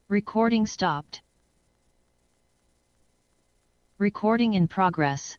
Recording stopped. Recording in progress.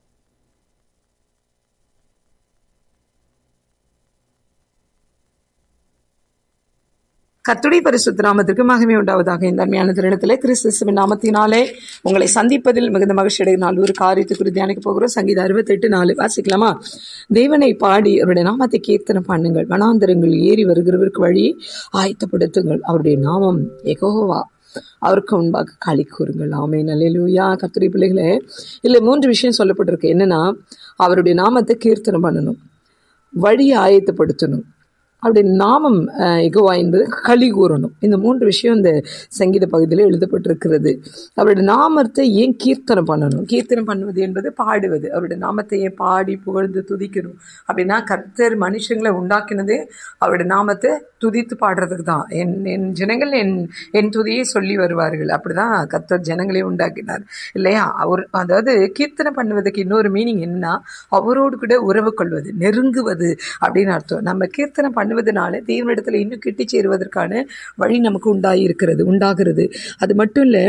கத்துடைய பரிசுத்த நாமத்திற்கு மகிமை உண்டாவதாக இந்த அருமையான திருடத்திலே கிறிஸ்துவின் நாமத்தினாலே உங்களை சந்திப்பதில் மிகுந்த மகிழ்ச்சி அடைய நாள் ஒரு காரியத்தை குறித்து தியானிக்க போகிறோம் சங்கீதம் அறுபத்தெட்டு நாலு வாசிக்கலாமா தேவனை பாடி அவருடைய நாமத்தை கீர்த்தனை பண்ணுங்கள் வனாந்தரங்கள் ஏறி வருகிறவருக்கு வழியை ஆயத்தப்படுத்துங்கள் அவருடைய நாமம் எகோவா அவருக்கு முன்பாக களி கூறுங்கள் ஆமே நல்லூயா கத்துரை பிள்ளைகளே இல்லை மூன்று விஷயம் சொல்லப்பட்டிருக்கு என்னன்னா அவருடைய நாமத்தை கீர்த்தனை பண்ணணும் வழியை ஆயத்தப்படுத்தணும் அப்படி நாமம் அஹ், எகோவா என்பது களி கூறணும் இந்த மூன்று விஷயம் இந்த சங்கீத பகுதியில் எழுதப்பட்டிருக்கிறது அவருடைய நாமத்தை ஏன் கீர்த்தனை பண்ணணும் கீர்த்தனை பண்ணுவது என்பது பாடுவது அவருடைய நாமத்தை ஏன் பாடி புகழ்ந்து துதிக்கணும் அப்படின்னா கர்த்தர் மனுஷங்களை உண்டாக்கினதே அவருடைய நாமத்தை துதித்து பாடுறதுக்கு தான் என் என் ஜனங்கள் என் என் துதியை சொல்லி வருவார்கள் அப்படிதான் கர்த்தர் ஜனங்களை உண்டாக்கினார் இல்லையா அவர் அதாவது கீர்த்தனை பண்ணுவதற்கு இன்னொரு மீனிங் என்னன்னா அவரோடு கூட உறவு கொள்வது நெருங்குவது அப்படின்னு அர்த்தம் நம்ம கீர்த்தனை பண்ணுவதனால தேவனிடத்துல இன்னும் கிட்டி சேருவதற்கான வழி நமக்கு உண்டாகி இருக்கிறது உண்டாகிறது அது மட்டும் இல்லை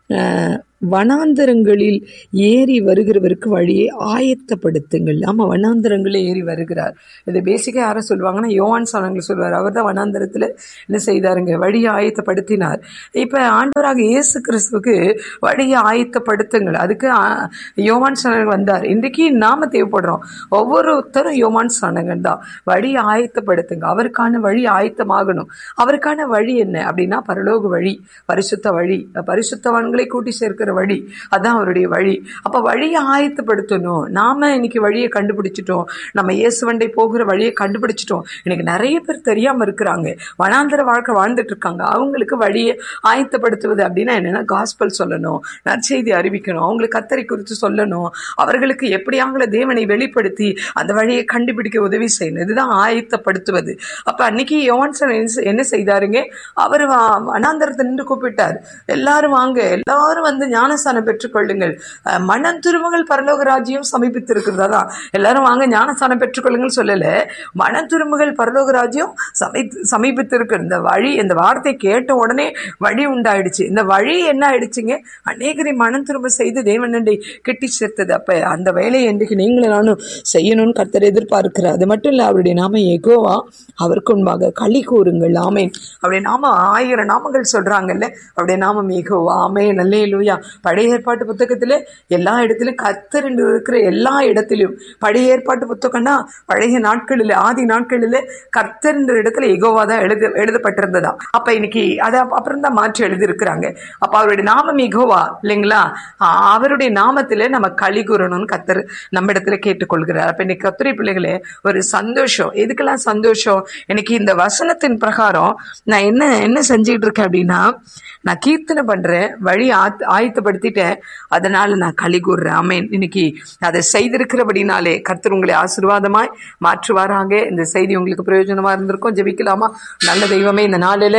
வனாந்தரங்களில் ஏறி வருகிறவருக்கு வழியை ஆயத்தப்படுத்துங்கள் ஆமாம் வனாந்தரங்களில் ஏறி வருகிறார் இது பேசிக்காக யாரை சொல்லுவாங்கன்னா யோவான் சாணங்கள் சொல்வார் அவர் தான் வனாந்தரத்தில் என்ன செய்தாருங்க வழியை ஆயத்தப்படுத்தினார் இப்போ ஆண்டவராக இயேசு கிறிஸ்துவுக்கு வழியை ஆயத்தப்படுத்துங்கள் அதுக்கு ஆ, யோவான் சாணங்கள் வந்தார் இன்றைக்கு நாம தேவைப்படுறோம் ஒவ்வொருத்தரும் யோவான் சாணங்கள் தான் வழியை ஆயத்தப்படுத்துங்க அவருக்கான வழி ஆயத்தமாகணும் அவருக்கான வழி என்ன அப்படின்னா பரலோக வழி பரிசுத்த வழி பரிசுத்தவான்களை கூட்டி சேர்க்கிற வழி அதான் அவருடைய வழி அப்ப வழியை ஆயத்தப்படுத்தணும் நாம இன்னைக்கு வழியை கண்டுபிடிச்சிட்டோம் நம்ம இயேசுவண்டை போகிற வழியை கண்டுபிடிச்சிட்டோம் இன்னைக்கு நிறைய பேர் தெரியாம இருக்கிறாங்க வனாந்தர வாழ்க்கை வாழ்ந்துட்டு இருக்காங்க அவங்களுக்கு வழியை ஆயத்தப்படுத்துவது அப்படின்னா என்னன்னா காஸ்பல் சொல்லணும் நற்செய்தி அறிவிக்கணும் அவங்களுக்கு கத்தரை குறித்து சொல்லணும் அவர்களுக்கு எப்படியாங்கள தேவனை வெளிப்படுத்தி அந்த வழியை கண்டுபிடிக்க உதவி செய்யணும் இதுதான் ஆயத்தப்படுத்துவது அப்ப அன்னைக்கு யோவான் சார் என்ன செ- என்ன செய்தாருங்க அவர் வனாந்தரத்தை நின்று கூப்பிட்டார் எல்லாரும் வாங்க எல்லாரும் வந்து ஞானஸ்தானம் பெற்றுக்கொள்ளுங்கள் அஹ், மனம் திருமகள் பரலோக ராஜ்யம் சமீபித்திருக்கிறதா தான் எல்லாரும் வாங்க ஞானஸ்தானம் பெற்றுக்கொள்ளுங்கள் சொல்லல மனம் திருமகள் பரலோக ராஜ்யம் சமீ சமீபித்திருக்கு இந்த வழி இந்த வார்த்தை கேட்ட உடனே வழி உண்டாயிடுச்சு இந்த வழி என்ன ஆயிடுச்சுங்க அநேகரை மனம் திரும்ப செய்து தேவனண்டை கெட்டி சேர்த்தது அப்ப அந்த வேலையை இன்றைக்கு நீங்களும் நானும் செய்யணும்னு கர்த்தர் எதிர்பார்க்கிறார் அது மட்டும் இல்ல அவருடைய நாம எகோவா அவருக்கு முன்பாக களி கூறுங்கள் ஆமேன் அவருடைய நாம ஆயிரம் நாமங்கள் சொல்றாங்கல்ல அவருடைய நாமம் எகோவா ஆமே நல்லே லூயா பழைய ஏற்பாட்டு புத்தகத்துல எல்லா இடத்திலும் கர்த்தர் என்று இருக்கிற எல்லா இடத்திலும் பழைய ஏற்பாட்டு புத்தகம்னா பழைய நாட்களில் ஆதி நாட்களில் கர்த்தர் என்ற இடத்துல எகோவா தான் எழுத எழுதப்பட்டிருந்ததா அப்ப இன்னைக்கு அதை அப்புறம் தான் மாற்றி எழுதியிருக்கிறாங்க அப்ப அவருடைய நாமம் எகோவா இல்லைங்களா ஆ, அவருடைய நாமத்துல நம்ம களி கூறணும்னு கர்த்தர் நம்ம இடத்துல கேட்டுக்கொள்கிறார் அப்ப இன்னைக்கு கத்துரை பிள்ளைகளே ஒரு சந்தோஷம் எதுக்கெல்லாம் சந்தோஷம் எனக்கு இந்த வசனத்தின் பிரகாரம் நான் என்ன என்ன செஞ்சுட்டு இருக்கேன் அப்படின்னா நான் கீர்த்தனை பண்றேன் வழி ஆத்- ஆயத்தப்படுத்திட்டேன் அதனால நான் களி கூறுறேன் ஆமேன் இன்னைக்கு அதை செய்திருக்கிறபடினாலே கர்த்தர் உங்களை ஆசீர்வாதமாய் மாற்றுவாராங்க இந்த செய்தி உங்களுக்கு பிரயோஜனமா இருந்திருக்கும் ஜெபிக்கலாமா நல்ல தெய்வமே இந்த நாளிலே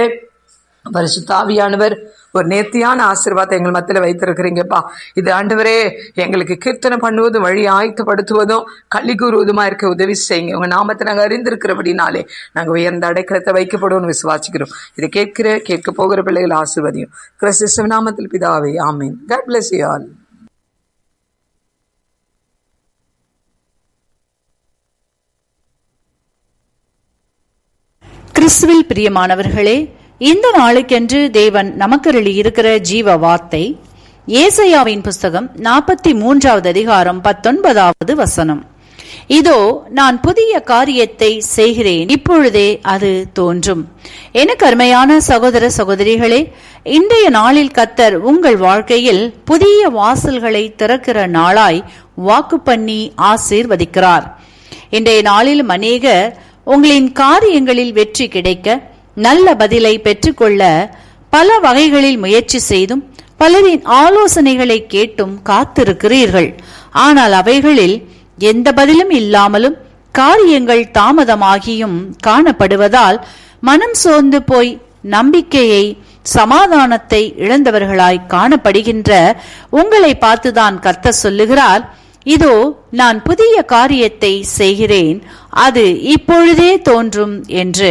பரிசுத்தாவியானவர் ஒரு நேர்த்தியான ஆசீர்வாதத்தை எங்கள் மத்தியில் வைத்திருக்கிறீங்கப்பா இது ஆண்டவரே எங்களுக்கு கீர்த்தனை பண்ணுவதும் வழி ஆயத்தப்படுத்துவதும் கள்ளி கூறுவதுமா இருக்க உதவி செய்யுங்க உங்க நாமத்தை நாங்கள் அறிந்திருக்கிறபடினாலே நாங்கள் உயர்ந்த அடைக்கலத்தை வைக்கப்படுவோம்னு விசுவாசிக்கிறோம் இதை கேட்கிற கேட்க போகிற பிள்ளைகள் ஆசீர்வதியும் கிறிஸ்து நாமத்தில் பிதாவே ஆமீன் காட் bless you all கிறிஸ்துவில் பிரியமானவர்களே இந்த நாளுக்கென்று தேவன் நமக்கருளி இருக்கிற ஜீவ வார்த்தை ஏசையாவின் புஸ்தகம் நாற்பத்தி மூன்றாவது அதிகாரம் பத்தொன்பதாவது வசனம் இதோ நான் புதிய காரியத்தை செய்கிறேன் இப்பொழுதே அது தோன்றும் எனக்கு அருமையான சகோதர சகோதரிகளே இன்றைய நாளில் கத்தர் உங்கள் வாழ்க்கையில் புதிய வாசல்களை திறக்கிற நாளாய் வாக்கு பண்ணி ஆசீர்வதிக்கிறார் இன்றைய நாளிலும் அநேகர் உங்களின் காரியங்களில் வெற்றி கிடைக்க நல்ல பதிலை பெற்றுக்கொள்ள பல வகைகளில் முயற்சி செய்தும் பலரின் ஆலோசனைகளை கேட்டும் காத்திருக்கிறீர்கள் ஆனால் அவைகளில் எந்த பதிலும் இல்லாமலும் காரியங்கள் தாமதமாகியும் காணப்படுவதால் மனம் சோர்ந்து போய் நம்பிக்கையை சமாதானத்தை இழந்தவர்களாய் காணப்படுகின்ற உங்களை பார்த்துதான் கர்த்தர் சொல்லுகிறார் இதோ நான் புதிய காரியத்தை செய்கிறேன் அது இப்பொழுதே தோன்றும் என்று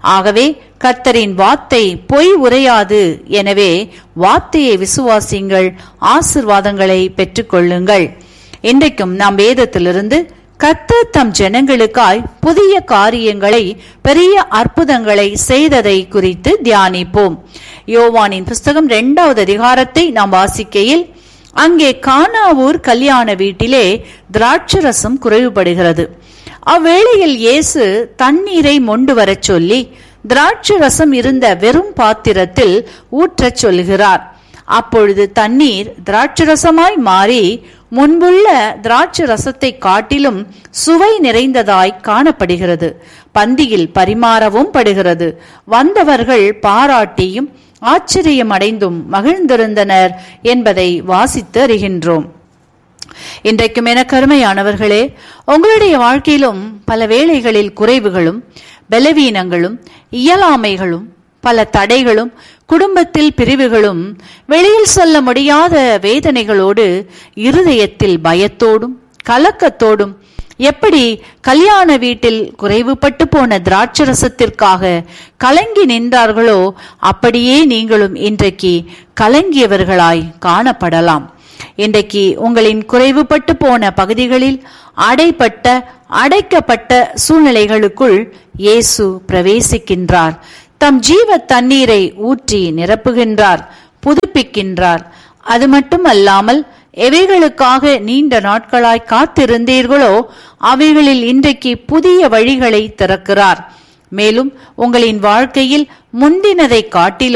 ஆகவே கர்த்தரின் வார்த்தை பொய் உரையாது எனவே வார்த்தையை விசுவாசிங்கள் ஆசிர்வாதங்களை பெற்றுக்கொள்ளுங்கள் இன்றைக்கும் நாம் வேதத்திலிருந்து கர்த்தர் தம் ஜனங்களுக்காய் புதிய காரியங்களை பெரிய அற்புதங்களை செய்ததை குறித்து தியானிப்போம் யோவானின் புஸ்தகம் இரண்டாவது அதிகாரத்தை நாம் வாசிக்கையில் அங்கே கானாவூர் கல்யாண வீட்டிலே திராட்சரசம் குறைவுபடுகிறது அவ்வேளையில் இயேசு தண்ணீரை மொண்டு வரச் சொல்லி திராட்சை ரசம் இருந்த வெறும் பாத்திரத்தில் ஊற்றச் சொல்கிறார் அப்பொழுது தண்ணீர் திராட்சரசமாய் மாறி முன்புள்ள திராட்சை ரசத்தை காட்டிலும் சுவை நிறைந்ததாய் காணப்படுகிறது பந்தியில் பரிமாறவும் படுகிறது வந்தவர்கள் பாராட்டியும் ஆச்சரியமடைந்தும் மகிழ்ந்திருந்தனர் என்பதை வாசித்து அறிகின்றோம் இன்றைக்கும் என கருமையானவர்களே உங்களுடைய வாழ்க்கையிலும் பல வேளைகளில் குறைவுகளும் பலவீனங்களும் இயலாமைகளும் பல தடைகளும் குடும்பத்தில் பிரிவுகளும் வெளியில் சொல்ல முடியாத வேதனைகளோடு இருதயத்தில் பயத்தோடும் கலக்கத்தோடும் எப்படி கல்யாண வீட்டில் குறைவுபட்டு போன திராட்சரசத்திற்காக கலங்கி நின்றார்களோ அப்படியே நீங்களும் இன்றைக்கு கலங்கியவர்களாய் காணப்படலாம் இன்றைக்கு உங்களின் குறைவுபட்டு போன பகுதிகளில் அடைப்பட்ட அடைக்கப்பட்ட சூழ்நிலைகளுக்குள் இயேசு பிரவேசிக்கின்றார் தம் ஜீவ தண்ணீரை ஊற்றி நிரப்புகின்றார் புதுப்பிக்கின்றார் அது மட்டுமல்லாமல் எவைகளுக்காக நீண்ட நாட்களாய் காத்திருந்தீர்களோ அவைகளில் இன்றைக்கு புதிய வழிகளை திறக்கிறார் மேலும் உங்களின் வாழ்க்கையில் முந்தினதை காட்டிலும்